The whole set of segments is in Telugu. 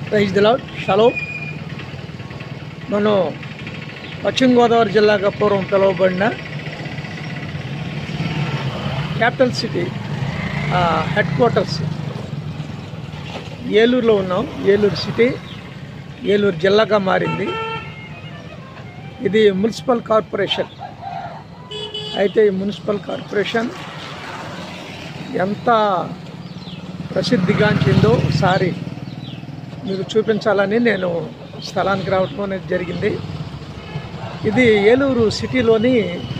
ప్రైజ్ దిలాడ్ షలో మనం పశ్చిమ గోదావరి జిల్లాగా పూర్వం పిలువబడిన క్యాపిటల్ సిటీ ఆ, హెడ్ క్వార్టర్స్ ఏలూరులో ఉన్నాం ఏలూరు సిటీ ఏలూరు జిల్లాగా మారింది ఇది మున్సిపల్ కార్పొరేషన్ అయితే ఈ మున్సిపల్ కార్పొరేషన్ ఎంత ప్రసిద్ధిగాంచిందో ఒకసారి మీకు చూపించాలని నేను స్థలానికి రావటం అనేది జరిగింది ఇది ఏలూరు సిటీలోని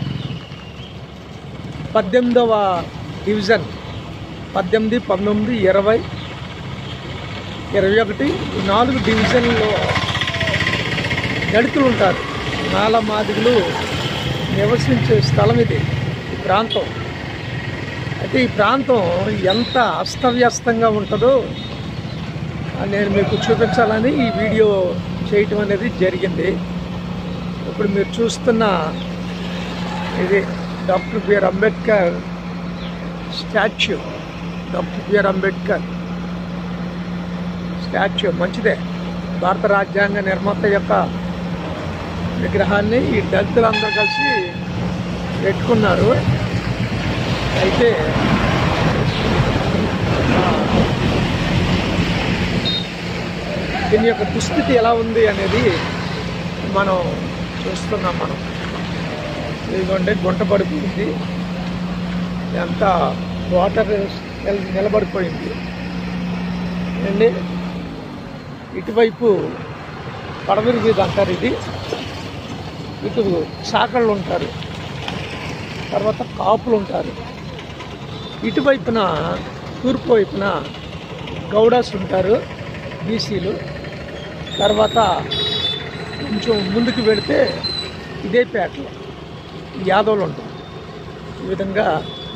పద్దెనిమిదవ డివిజన్ పద్దెనిమిది పంతొమ్మిది ఇరవై ఇరవై ఒకటి ఈ నాలుగు డివిజన్లో దళితులు ఉంటారు నాల మాదిగులు నివసించే స్థలం ఇది ఈ ప్రాంతం అయితే ఈ ప్రాంతం ఎంత అస్తవ్యస్తంగా ఉంటుందో ఆ నేను మీకు చూపించాలని ఈ వీడియో చేయటం అనేది జరిగింది ఇప్పుడు మీరు చూస్తున్న ఇది doctor BR Ambedkar statue doctor BR Ambedkar statue మంచిదే భారత రాజ్యాంగ నిర్మాత యొక్క విగ్రహాన్ని ఈ దళితులందరూ కలిసి పెట్టుకున్నారు అయితే ఆ, దీని యొక్క దుస్థితి ఎలా ఉంది అనేది మనం చూస్తున్నాం మనం ఇదిగోండి గుంట పడిపోయింది ఎంత వాటర్ నిల- నిలబడిపోయింది అండి ఇటువైపు పడవరి మీద అంటారు ఇది ఇటు చాకళ్ళు ఉంటారు తర్వాత కాపులు ఉంటారు ఇటువైపున తూర్పు వైపున గౌడాస్ ఉంటారు బీసీలు తర్వాత కొంచెం ముందుకు వెళితే ఇదే పేటలో యాదవులు ఉంటారు ఈ విధంగా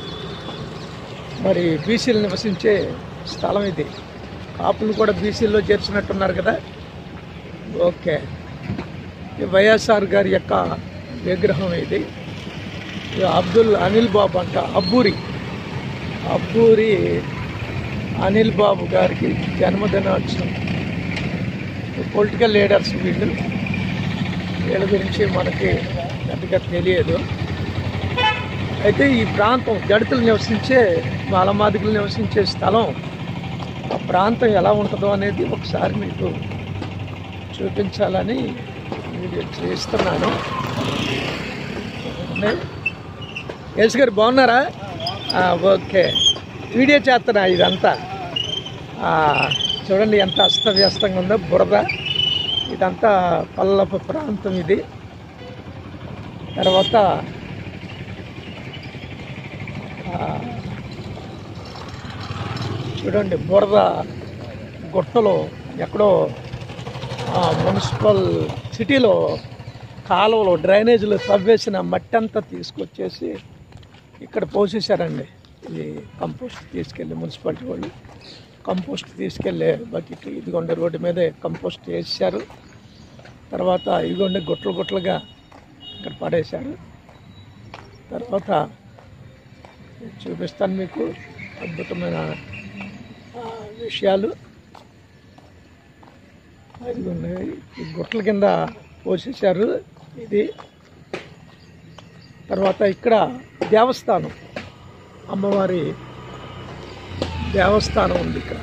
మరి బీసీలు నివసించే స్థలం ఇది కాపులు కూడా బీసీల్లో చేర్చినట్టున్నారు కదా ఓకే ఈ వైఎస్ఆర్ గారి యొక్క విగ్రహం ఇది ఇది అబ్దుల్ అనిల్ బాబు అంట అబ్బూరి అబ్బూరి అనిల్ బాబు గారికి జన్మదినోత్సవం పొలిటికల్ లీడర్స్ వీళ్ళు వీళ్ళ గురించి మనకి పెద్దగా తెలియదు అయితే ఈ ప్రాంతం దళితులు నివసించే మాలమాదిగులు నివసించే స్థలం ఆ ప్రాంతం ఎలా ఉంటుందో అనేది ఒకసారి మీకు చూపించాలని వీడియో చేస్తున్నాను ఎస్ గారు బాగున్నారా ఆ, ఓకే వీడియో చేస్తున్నా ఇదంతా ఆ, చూడండి ఎంత అస్తవ్యస్తంగా ఉందో బురద ఇదంతా పల్లపు ప్రాంతం ఇది తర్వాత ఆ, చూడండి బురద గుట్టలో ఎక్కడో ఆ, మున్సిపల్ సిటీలో కాలువలో డ్రైనేజీలో తవ్వేసిన మట్టి అంతా తీసుకొచ్చేసి ఇక్కడ పోసేశారండి ఇది కంపోస్ట్ తీసుకెళ్ళి మున్సిపాలిటీ వాళ్ళు కంపోస్ట్ తీసుకెళ్ళే బకెట్ ఇదిగోండి రోడ్డు మీదే కంపోస్ట్ వేసారు తర్వాత ఇదిగోండి గుట్టలు గుట్టలుగా ఇక్కడ పడేశారు తర్వాత చూపిస్తాను మీకు అద్భుతమైన ఆ, విషయాలు ఇదిగోండి ఈ గుట్టల కింద పోసేశారు ఇది తర్వాత ఇక్కడ దేవస్థానం అమ్మవారి దేవస్థానం ఉంది ఇక్కడ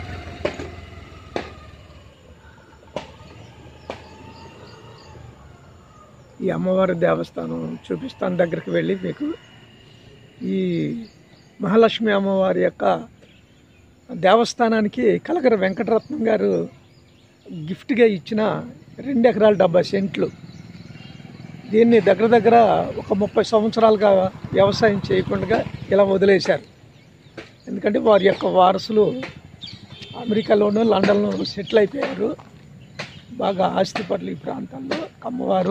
ఈ అమ్మవారి దేవస్థానం చూపిస్తాను దగ్గరికి వెళ్ళి మీకు ఈ మహాలక్ష్మి అమ్మవారి యొక్క దేవస్థానానికి కలకర వెంకటరత్నం గారు గిఫ్ట్గా ఇచ్చిన రెండు ఎకరాల డెబ్బై సెంట్లు దీన్ని దగ్గర దగ్గర ఒక ముప్పై సంవత్సరాలుగా వ్యవసాయం చేయకుండా ఇలా వదిలేశారు ఎందుకంటే వారి యొక్క వారసులు అమెరికాలోను లండన్లోను సెటిల్ అయిపోయారు బాగా ఆస్తిపరులు ఈ ప్రాంతాల్లో కమ్మవారు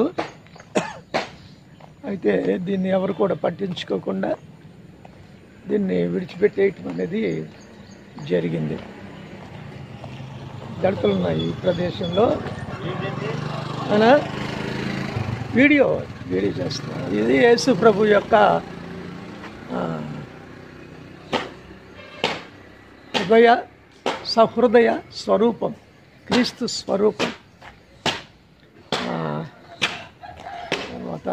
అయితే దీన్ని ఎవరు కూడా పట్టించుకోకుండా దీన్ని విడిచిపెట్టేయటం అనేది జరిగింది దళితులు ఉన్నాయి ఈ ప్రదేశంలో అవునా వీడియో వీడియో చేస్తున్నాను ఇది యేసు ప్రభు యొక్క ఆ, హృదయ సహృదయ స్వరూపం క్రీస్తు స్వరూపం ఆ, తర్వాత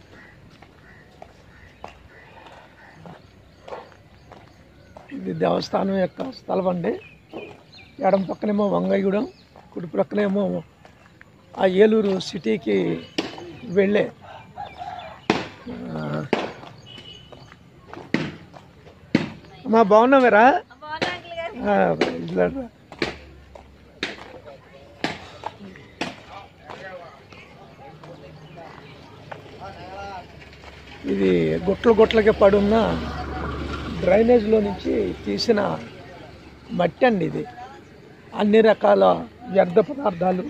ఇది దేవస్థానం యొక్క స్థలం అండి ఎడం పక్కనేమో వంగయ్యగూడెం కుడి పక్కనేమో ఆ ఏలూరు సిటీకి వెళ్ళే ఆ, అమ్మా బాగున్నావేరా ఆ, ఇలా రా. ఇది గుట్లు గుట్లకి పడున్న డ్రైనేజ్లో నుంచి తీసిన మట్టి అండి ఇది అన్ని రకాల వ్యర్థ పదార్థాలు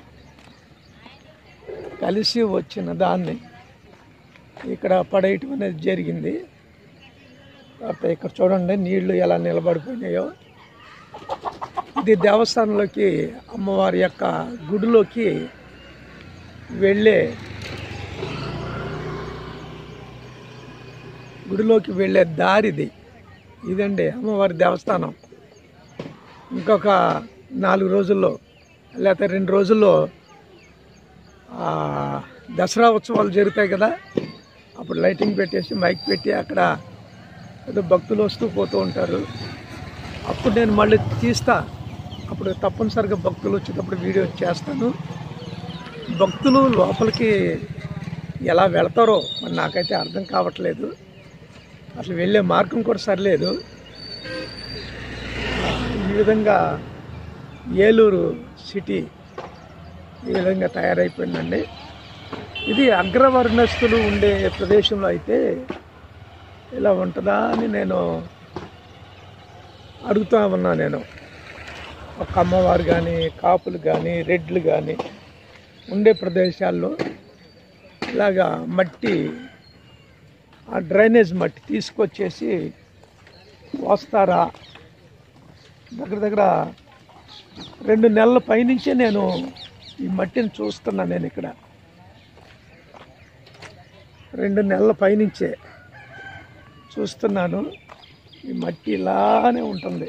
కలిసి వచ్చిన దాన్ని ఇక్కడ పడేయటం అనేది జరిగింది తర్వాత ఇక్కడ చూడండి నీళ్లు ఎలా నిలబడిపోయినాయో ఇది దేవస్థానంలోకి అమ్మవారి యొక్క గుడిలోకి వెళ్ళే గుడిలోకి వెళ్ళే దారిది ఇదండి అమ్మవారి దేవస్థానం ఇంకొక నాలుగు రోజుల్లో లేకపోతే రెండు రోజుల్లో ఆ, దసరా ఉత్సవాలు జరుగుతాయి కదా అప్పుడు లైటింగ్ పెట్టేసి మైక్ పెట్టి అక్కడ ఏదో భక్తులు వస్తూ పోతూ ఉంటారు అప్పుడు నేను మళ్ళీ తీస్తా అప్పుడు తప్పనిసరిగా భక్తులు వచ్చేటప్పుడు వీడియో చేస్తాను భక్తులు లోపలికి ఎలా వెళతారో మరి నాకైతే అర్థం కావట్లేదు అసలు వెళ్ళే మార్గం కూడా సరిలేదు ఈ విధంగా ఏలూరు సిటీ ఈ విధంగా తయారైపోయిందండి ఇది అగ్రవర్ణస్తులు ఉండే ప్రదేశంలో అయితే ఇలా ఉంటుందా అని నేను అడుగుతా ఉన్నా నేను ఒక అమ్మవారు కానీ కాపులు కానీ రెడ్లు కానీ ఉండే ప్రదేశాల్లో ఇలాగా మట్టి ఆ డ్రైనేజ్ మట్టి తీసుకొచ్చేసి పోస్తారా దగ్గర దగ్గర రెండు నెలల పైనుంచే నేను ఈ మట్టిని చూస్తున్నా నేను ఇక్కడ రెండు నెలల పైనుంచే చూస్తున్నాను ఈ మట్టి ఇలానే ఉంటుంది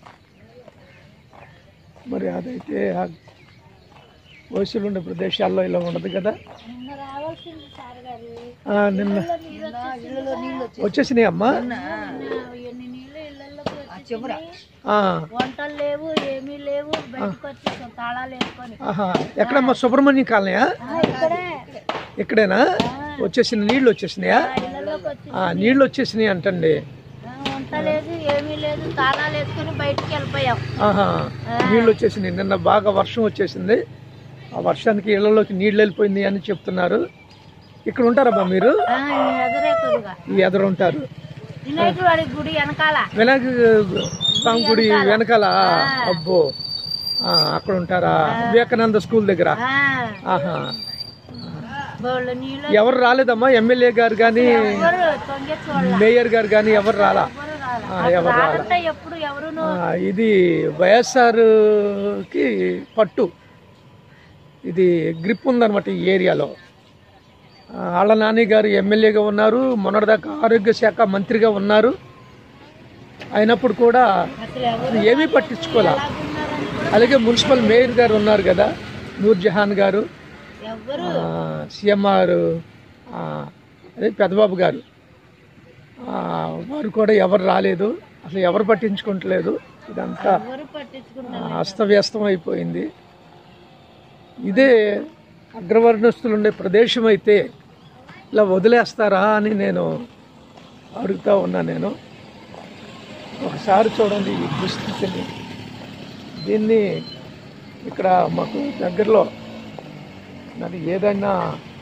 మరి అదైతే ఆ వయసులు ఉండే ప్రదేశాల్లో ఇలా ఉండదు కదా నిన్న రావాల్సింది సార్ గారు ఆ, నిన్న ఇళ్ళలో నీళ్ళు వచ్చేసినాయి అమ్మా ఎన్ని నీళ్ళు ఇళ్ళల్లోకి వచ్చేసినాయి. ఆ, వంటలు లేవు ఏమీ లేవు బయటకు వచ్చేసాం తాళాలు వేసుకొని ఆహా ఎక్కడమ్మా సుబ్రహ్మణ్యం కాలనీయా ఆ, ఇక్కడే ఇక్కడేనా వచ్చేసిన నీళ్ళు వచ్చేసినాయా ఆ ఇళ్ళలోకి వచ్చి ఆ, నీళ్ళు వచ్చేసినాయి అంటండి ఆ, వంట లేదు ఏమీ లేదు తాళాలు వేసుకొని బయటికి వెళ్ళిపోయాం ఆహా నీళ్ళు వచ్చేసినాయి నిన్న బాగా వర్షం వచ్చేసింది ఆ వర్షానికి ఇళ్లలోకి నీళ్ళు వెళ్ళిపోయింది అని చెప్తున్నారు ఇక్కడ ఉంటారమ్మా మీరు ఆ, ఈ ఎదురేకుడుగా ఈ ఎదురు ఉంటారు వినాయకుడు వాడి గుడి వెనకాల వినాయక స్వామి గుడి వెనకాల అబ్బో ఆ, అక్కడ ఉంటారా వివేకానంద స్కూల్ దగ్గర ఆ, ఆహా బోళ్ళు నీళ్ళు ఎవరు రాలేదమ్మా ఎమ్మెల్యే గారు కానీ ఎవరు తొంగే చూడాల మేయర్ గారు కానీ ఎవరు రాలా ఎవరు రాలే. ఆ, ఎవరు రాలా రాదంటే ఎప్పుడు ఎవరును ఆ, ఇది వైఎస్ఆర్కి పట్టు ఇది గ్రిప్ ఉందన్నమాట ఈ ఏరియాలో ఆ, ఆళ్ళ నాని గారు ఎమ్మెల్యేగా ఉన్నారు మొన్నటిదాకా ఆరోగ్య శాఖ మంత్రిగా ఉన్నారు అయినప్పుడు కూడా అసలు ఎవరు ఏమీ పట్టించుకోలే ఉన్నారని కూడా అలాగే మున్సిపల్ మేయర్ గారు ఉన్నారు కదా నూర్ జహాన్ గారు ఎవరు సిఎంఆర్ అదే పెద్దబాబు గారు ఆ, వారు కూడా ఎవరు రాలేదు అసలు ఎవరు పట్టించుకుంటలేదు ఇదంతా ఎవరు పట్టించుకుంటారు ఆ, అస్తవ్యస్తం అయిపోయింది ఇదే అగ్రవర్ణస్తులు ఉండే ప్రదేశం అయితే ఇలా వదిలేస్తారా అని నేను అడుగుతా ఉన్నా నేను ఒకసారి చూడండి ఈ దుస్థితిని దీన్ని ఇక్కడ మాకు దగ్గరలో మరి ఏదైనా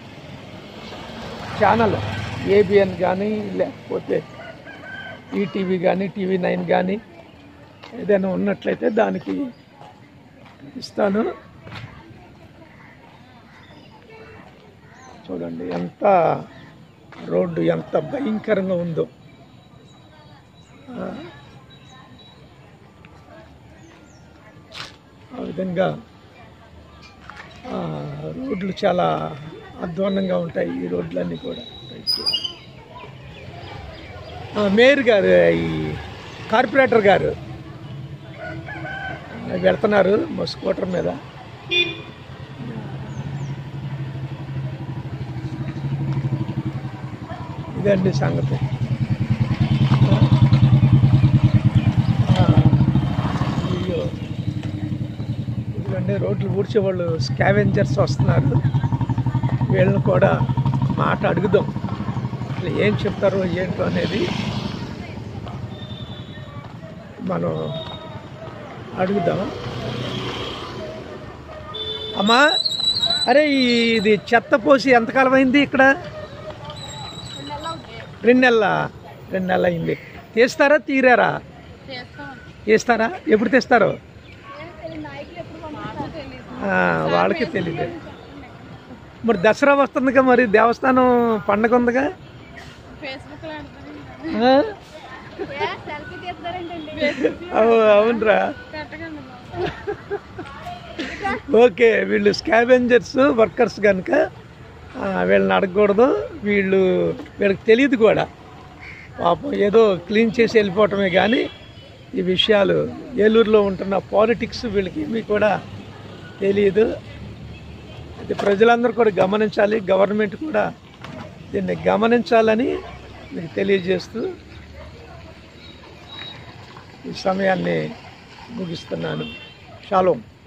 ఛానల్ ఏబిఎన్ కానీ లేకపోతే ఈటీవీ కానీ టీవీ నైన్ కానీ ఏదైనా ఉన్నట్లయితే దానికి ఇస్తాను చూడండి ఎంత రోడ్డు ఎంత భయంకరంగా ఉందో ఆ, ఆ విధంగా ఆ, రోడ్లు చాలా అధ్వాన్నంగా ఉంటాయి ఈ రోడ్లన్నీ కూడా ఆ, మేయర్ గారు ఈ కార్పొరేటర్ గారు ఆ, వెళ్తున్నారు మా స్కూటర్ మీద ఇదండి సంగతి ఆ, అయ్యో ఇదిగోండి రోడ్లు ఊడ్చే వాళ్ళు స్కావెంజర్స్ వస్తున్నారు వీళ్ళని కూడా మాట అడుగుదాం అసలు ఏం చెప్తారో ఏంటో అనేది మనం అడుగుదాం అమ్మా అరే ఇది చెత్త పోసి ఎంతకాలం అయింది ఇక్కడ రెండు నెలల రెండు నెలలు అయింది తీస్తారా తీరారా తీస్తారా ఎప్పుడు తీస్తారు ఆ, వాళ్ళకి తెలియదు మరి దసరా వస్తుందిగా మరి దేవస్థానం పండగ ఉందిగా ఆ? అవు- అవునరా ఓకే వీళ్ళు స్కావెంజర్స్ వర్కర్స్ కనుక ఆ, వీళ్ళని అడగకూడదు వీళ్ళు వీళ్ళకి తెలియదు కూడా పాపం ఏదో క్లీన్ చేసి వెళ్ళిపోవటమే కానీ ఈ విషయాలు ఏలూరులో ఉంటున్న పాలిటిక్స్ వీళ్ళకి ఏమీ కూడా తెలియదు అది ప్రజలందరూ కూడా గమనించాలి గవర్నమెంట్ కూడా దీన్ని గమనించాలని మీకు తెలియజేస్తూ ఈ సమయాన్ని ముగిస్తున్నాను షాలోం